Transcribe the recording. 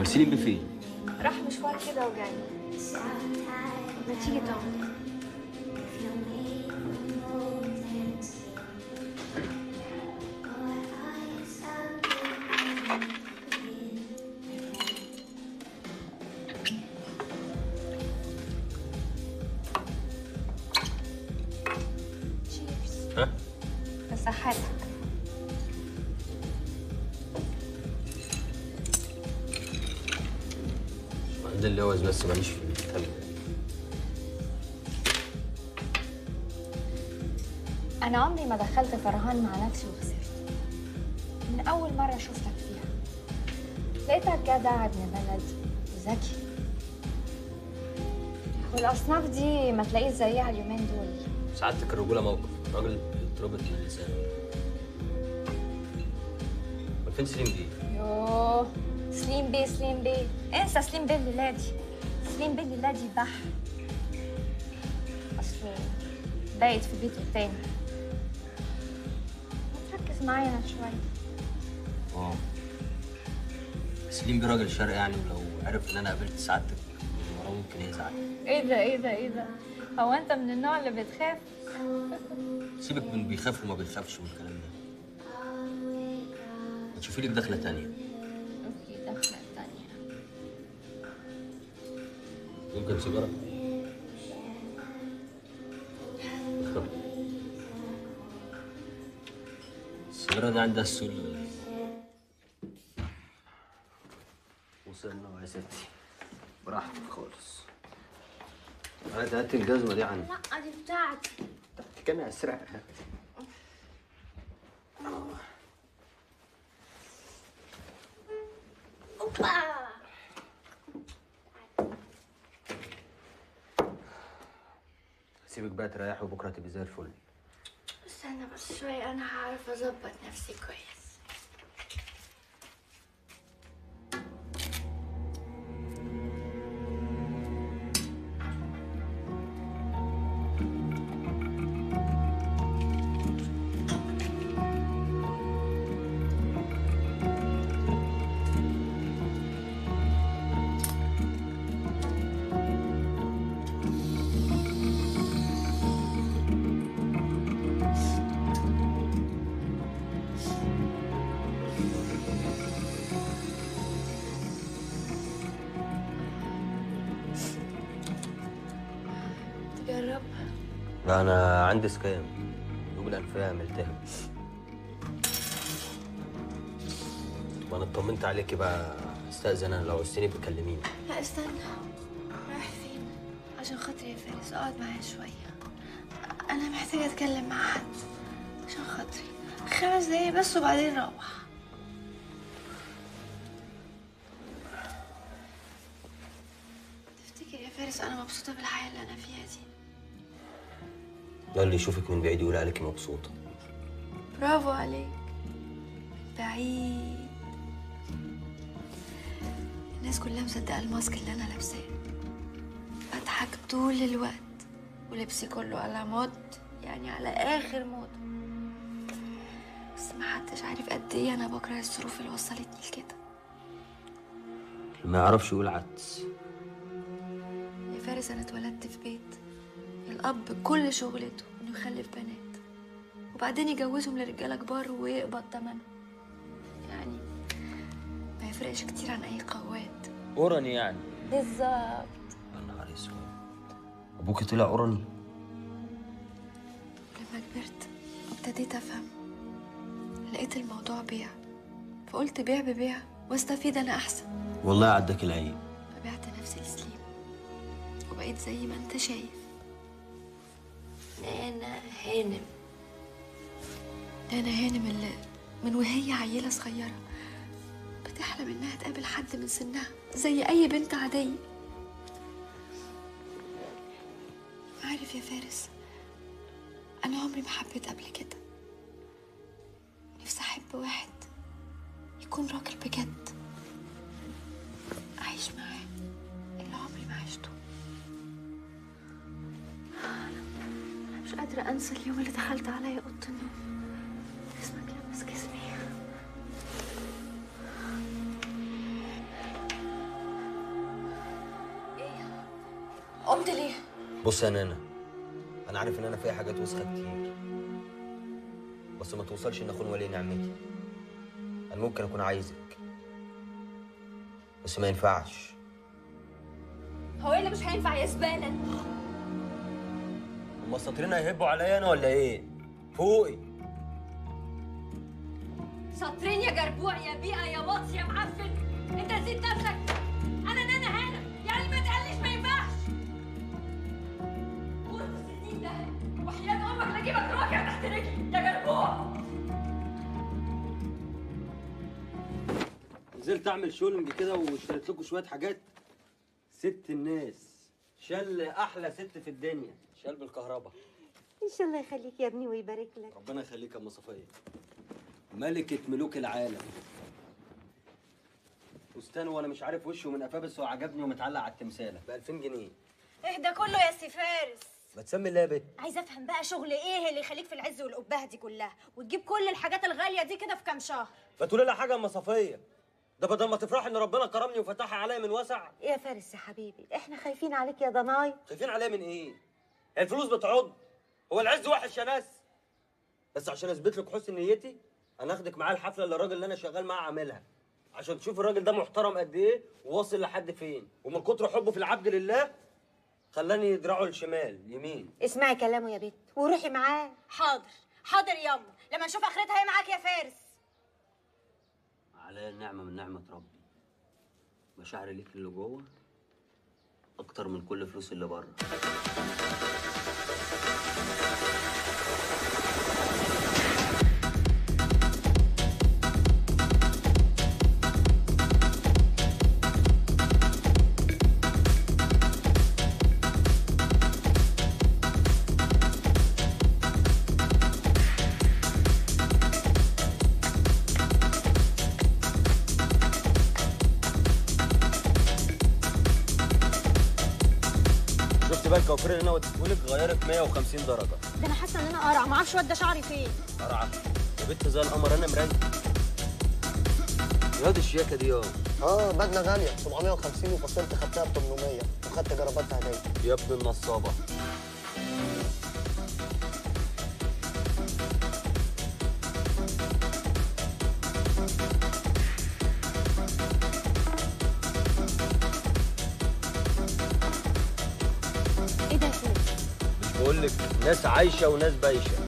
سليم بفين؟ راح مشوار كده وجاي ما تيجي تقعد ها؟ بصحتك عندي اللوز بس ماليش في التلج أنا عمري ما دخلت فرهان مع نفسي وخسرت من أول مرة شفتك فيها لقيتك جدع ابن بلد وذكي والأصناف دي ما تلاقيش زيها اليومين دول سعادتك الرجوله موقف راجل اتربط من اللسان امال فين سليم دي؟ يوه سليم بيه سليم بيه انسى سليم بيه الليلادي سليم بيه الليلادي بحر اصله بايت في بيته التاني ما تركز معايا أنا شوية اه سليم بيه راجل شرقي يعني ولو عرف ان انا قابلت سعادتك وراه ممكن يزعل ايه ده ايه ده ايه ده هو انت من النوع اللي بتخاف سيبك من بيخاف وما بيخافش والكلام ده ما تشوفي لك دخله تانية اوكي دخلة تانية يمكن سيجاره السيجاره دي عندها السل ولا ايه؟ وصلنا يا ستي براحتك خالص هات هات الجزمه دي عندي لا دي بتاعتي كان اسرقها سيبك بقى تريح وبكره تبقى زي الفل استنى بس شوية انا هعرف اظبط نفسي كويس تجرب لا انا عندي سكام دوب الانفيه عملتها ما انا اطمنت عليكي بقى استاذن انا لو عوزتني بكلميني لا استنى رايح فين عشان خاطري يا فارس اقعد معايا شوية انا محتاجة اتكلم مع حد عشان خاطري خمس دقايق بس وبعدين نروح تفتكر يا فارس انا مبسوطة بالحياة اللي انا فيها دي ده اللي يشوفك من بعيد يقول عليكي مبسوطه برافو عليك بعيد الناس كلها مصدقة الماسك اللي أنا لابساه بضحك طول الوقت ولبسي كله على مود يعني على آخر مود بس محدش عارف قد إيه أنا بكره الظروف اللي وصلتني لكده ما يعرفش يقول عدس يا فارس أنا اتولدت في بيت الأب كل شغلته إنه يخلف بنات وبعدين يجوزهم لرجالة كبار ويقبض تمنهم يعني ما يفرقش كتير عن أي قوات اوراني يعني بالظبط يا نهار اسود ابوكي طلع اوراني لما كبرت وابتديت أفهم لقيت الموضوع بيع فقلت بيع ببيع واستفيد أنا أحسن والله عدك العيب فبعت نفسي لسليم وبقيت زي ما انت شايف نانا هانم نانا هانم اللي من وهي عيلة صغيرة بتحلم انها تقابل حد من سنها زي اي بنت عادية عارف يا فارس انا عمري ما حبيت قبل كده نفسي احب واحد يكون راجل بجد أعيش معاه اللي عمري ما عشته أنا مش قادرة أنسى اليوم اللي دخلت عليا أوضة النوم اسمك لمس جسمي بص يا نانا انا عارف ان انا فيها حاجات وسخه كتير بس ما توصلش ان اخون ولي نعمتي انا ممكن اكون عايزك بس ما ينفعش هو ايه اللي مش هينفع يا زباله هما الساطرين هيهبوا عليا انا ولا ايه فوقي شاطرين يا جربوع يا بيئه يا واطي يا معفن انت نسيت نفسك انا نانا هنا يعني ما تقليش ما ينفعش غرفة السنين ده وحياة امك لاجيبك راجع تحت رجلي يا جربوع نزلت اعمل شولنج كده واشتريت لكم شويه حاجات ست الناس شل احلى ست في الدنيا شال بالكهرباء ان شاء الله يخليك يا ابني ويبارك لك ربنا يخليك يا ام صفيه ملكة ملوك العالم فستان وانا مش عارف وشه من قفاه بس هو عجبني ومتعلق على التمثاله ب 2000 جنيه اهدى كله يا سي فارس ما تسمي الله يا بت عايزه افهم بقى شغل ايه اللي يخليك في العز والقبهه دي كلها وتجيب كل الحاجات الغاليه دي كده في كام شهر فتقولي لها حاجه يا ام صفيه ده بدل ما تفرحي ان ربنا كرمني وفتحها عليا من وسع يا فارس يا حبيبي احنا خايفين عليك يا ضناي خايفين عليا من ايه؟ هي الفلوس بتعض هو العز وحش يا ناس بس عشان اثبت لك حسن نيتي انا اخدك معايا الحفله اللي الراجل اللي انا شغال معاه عاملها عشان تشوف الراجل ده محترم قد ايه وواصل لحد فين ومن كتر حبه في العبد لله خلاني يدرعه الشمال يمين اسمعي كلامه يا بت وروحي معاه حاضر حاضر ياما لما نشوف اخرتها ايه معاك يا فارس على نعمه من نعمه ربي مشاعري ليك اللي جوه اكتر من كل فلوس اللي بره شفت بقى الكوافير اللي انا وديتهولك غيرت 150 درجه ده انا حاسه ان انا قرع ما اعرفش ودى شعري فين قرعه يا بنت زي القمر انا مرايه ياض الشياكه دي يا اه بدله غاليه 750 وفصلت خدتها ب 800 وخدت جراباتها هديه يا ابن النصابه ايه ده يا فارس مش بقول لك ناس عايشه وناس بايشه